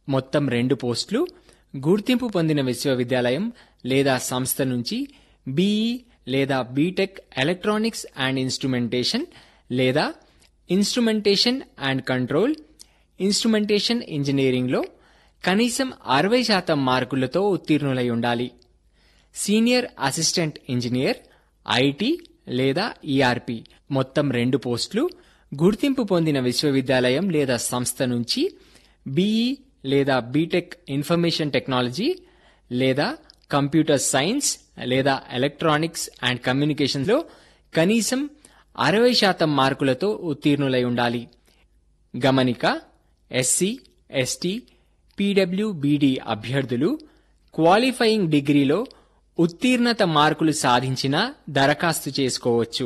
మొత్తం రెండు పోస్టులు గుర్తింపు పొందిన విశ్వవిద్యాలయం లేదా సంస్థ నుంచి బీఈ లేదా బీటెక్ ఎలక్ట్రానిక్స్ అండ్ ఇన్స్ట్రుమెంటేషన్ లేదా ఇన్స్ట్రుమెంటేషన్ అండ్ కంట్రోల్ ఇన్స్ట్రుమెంటేషన్ ఇంజనీరింగ్లో కనీసం అరవై శాతం మార్కులతో ఉత్తీర్ణులై ఉండాలి సీనియర్ అసిస్టెంట్ ఇంజనీర్ ఐటీ లేదా ఈఆర్పి మొత్తం రెండు పోస్టులు గుర్తింపు పొందిన విశ్వవిద్యాలయం లేదా సంస్థ నుంచి బీఈ లేదా బీటెక్ ఇన్ఫర్మేషన్ టెక్నాలజీ లేదా కంప్యూటర్ సైన్స్ లేదా ఎలక్ట్రానిక్స్ అండ్ కమ్యూనికేషన్లో కనీసం అరవై శాతం మార్కులతో ఉత్తీర్ణులై ఉండాలి గమనిక ఎస్సీ ఎస్టీ పీడబ్ల్యూబీడీ అభ్యర్థులు క్వాలిఫైయింగ్ డిగ్రీలో ఉత్తీర్ణత మార్కులు సాధించిన దరఖాస్తు చేసుకోవచ్చు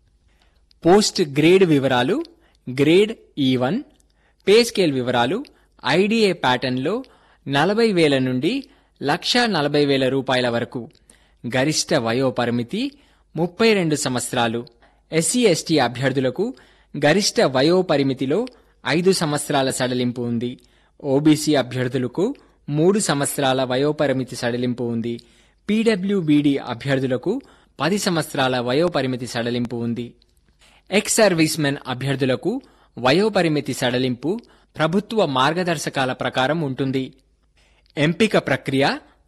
పోస్ట్ గ్రేడ్ వివరాలు grade E one pay scale వివరాలు ఐడిఏ ప్యాటర్న్లో నలభై వేల నుండి లక్ష నలభై వేల రూపాయల వరకు గరిష్ట వయో పరిమితి ముప్పై రెండు సంవత్సరాలు ఎస్సీ ఎస్టీ అభ్యర్థులకు గరిష్ట వయో పరిమితిలో ఐదు సంవత్సరాల సడలింపు ఉంది ఓబీసీ అభ్యర్థులకు మూడు సంవత్సరాల వయోపరిమితి సడలింపు ఉంది పీడబ్ల్యూబీడీ అభ్యర్థులకు పది సంవత్సరాల వయోపరిమితి సడలింపు ఉంది ఎక్స్ సర్వీస్ మెన్ అభ్యర్థులకు వయోపరిమితి సడలింపు ప్రభుత్వ మార్గదర్శకాల ప్రకారం ఉంటుంది ఎంపిక ప్రక్రియ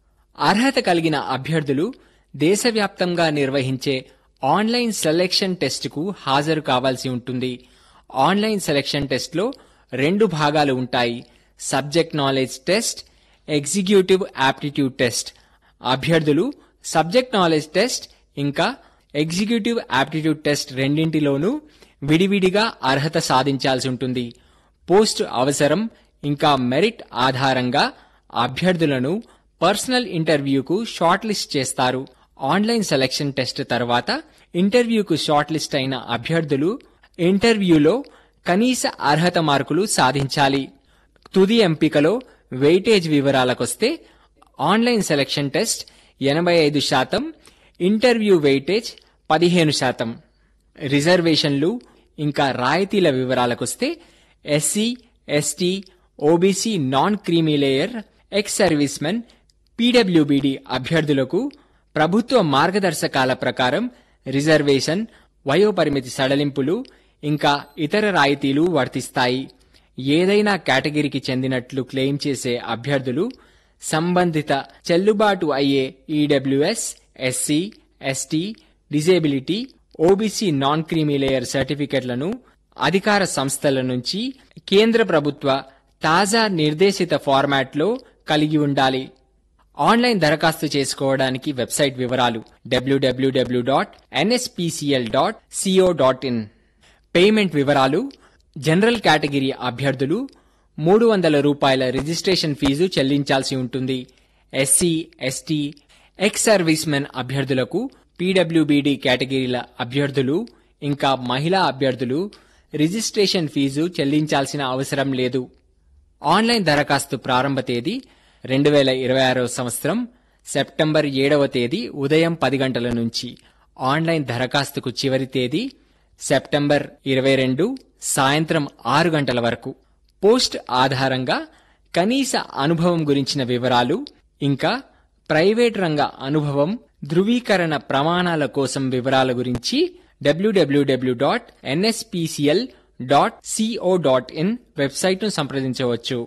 అర్హత కలిగిన అభ్యర్థులు దేశవ్యాప్తంగా నిర్వహించే ఆన్లైన్ సెలెక్షన్ టెస్టుకు హాజరు కావాల్సి ఉంటుంది ఆన్లైన్ సెలెక్షన్ టెస్ట్లో రెండు భాగాలు ఉంటాయి subject knowledge test executive aptitude test అభ్యర్థులు సబ్జెక్ట్ నాలెడ్జ్ టెస్ట్ ఇంకా ఎగ్జిక్యూటివ్ యాప్టిట్యూడ్ టెస్ట్ రెండింటిలోనూ విడివిడిగా అర్హత సాధించాల్సి ఉంటుంది పోస్ట్ అవసరం ఇంకా మెరిట్ ఆధారంగా అభ్యర్థులను పర్సనల్ ఇంటర్వ్యూకు షార్ట్ లిస్ట్ చేస్తారు ఆన్లైన్ సెలక్షన్ టెస్ట్ తర్వాత ఇంటర్వ్యూకు షార్ట్ లిస్ట్ అయిన అభ్యర్థులు ఇంటర్వ్యూలో కనీస అర్హత మార్కులు సాధించాలి తుది ఎంపికలో వెయిటేజ్ వివరాలకొస్తే ఆన్లైన్ సెలక్షన్ టెస్ట్ ఎనభై ఐదు శాతం ఇంటర్వ్యూ వెయిటేజ్ పదిహేను శాతం రిజర్వేషన్లు ఇంకా రాయితీల వివరాలకొస్తే SC ST OBC non creamy layer ex servicemen PWBD అభ్యర్థులకు ప్రభుత్వ మార్గదర్శకాల ప్రకారం రిజర్వేషన్ వయోపరిమితి సడలింపులు ఇంకా ఇతర రాయితీలు వర్తిస్తాయి ఏదైనా కేటగిరీకి చెందినట్లు క్లెయిమ్ చేసే అభ్యర్థులు సంబంధిత చెల్లుబాటు అయ్యే EWS SC ST disability OBC non creamy layer సర్టిఫికెట్లను అధికార సంస్థల నుంచి కేంద్ర ప్రభుత్వ తాజా నిర్దేశిత ఫార్మాట్లో కలిగి ఉండాలి ఆన్లైన్ దరఖాస్తు చేసుకోవడానికి వెబ్సైట్ వివరాలు WWW dot NSPCL dot CO dot in payment వివరాలు జనరల్ కేటగిరీ అభ్యర్థులు మూడు వందల రూపాయల రిజిస్ట్రేషన్ ఫీజు చెల్లించాల్సి ఉంటుంది SC ST ex servicemen అభ్యర్థులకు పీడబ్ల్యూబీడీ కేటగిరీల అభ్యర్థులు ఇంకా మహిళా అభ్యర్థులు రిజిస్ట్రేషన్ ఫీజు చెల్లించాల్సిన అవసరం లేదు ఆన్లైన్ దరఖాస్తు ప్రారంభ తేదీ రెండు వేల ఇరవై ఆరవ సంవత్సరం సెప్టెంబర్ ఏడవ తేదీ ఉదయం పది గంటల నుంచి ఆన్లైన్ దరఖాస్తుకు చివరి తేదీ సెప్టెంబర్ ఇరవై రెండు సాయంత్రం ఆరు గంటల వరకు పోస్ట్ ఆధారంగా కనీస అనుభవం గురించిన వివరాలు ఇంకా ప్రైవేట్ రంగ అనుభవం ధృవీకరణ ప్రమాణాల కోసం వివరాల గురించి WWW dot NSPCL dot CO dot in వెబ్సైట్ను సంప్రదించవచ్చు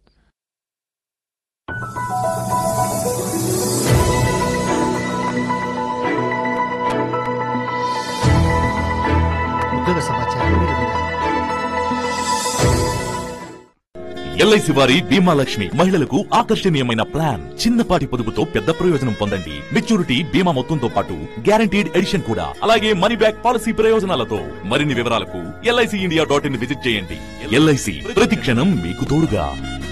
ఉద్యోగ సమాచారం మీరు విన్నారు. ఎల్ఐసి వారి బీమా లక్ష్మి మహిళలకు ఆకర్షణీయమైన ప్లాన్ చిన్నపాటి పొదుపుతో పెద్ద ప్రయోజనం పొందండి మెచ్యూరిటీ బీమా మొత్తంతో పాటు గ్యారంటీడ్ ఎడిషన్ కూడా అలాగే మనీ బ్యాక్ పాలసీ ప్రయోజనాలతో మరిన్ని వివరాలకు LIC India dot in visit చేయండి ఎల్ఐసి ప్రతి క్షణం మీకు తోడుగా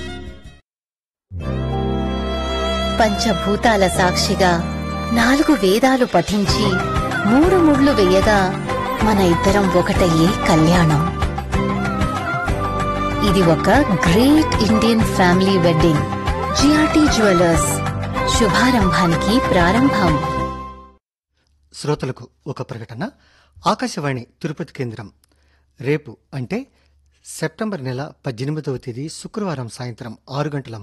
పంచభూతాల సాక్షిగా నాలుగు వేదాలు పఠించి మూడు ముళ్ళు వేయగా మన ఇద్దరం ఒకటయ్యే కళ్యాణం ఇది ఒక great Indian family wedding GRT jewellers శుభారంభానికి ప్రారంభం శ్రోతలకు ఒక ప్రకటన ఆకాశవాణి తిరుపతి కేంద్రం రేపు అంటే సెప్టెంబర్ నెల పద్దెనిమిదవ తేదీ శుక్రవారం సాయంత్రం ఆరు గంటల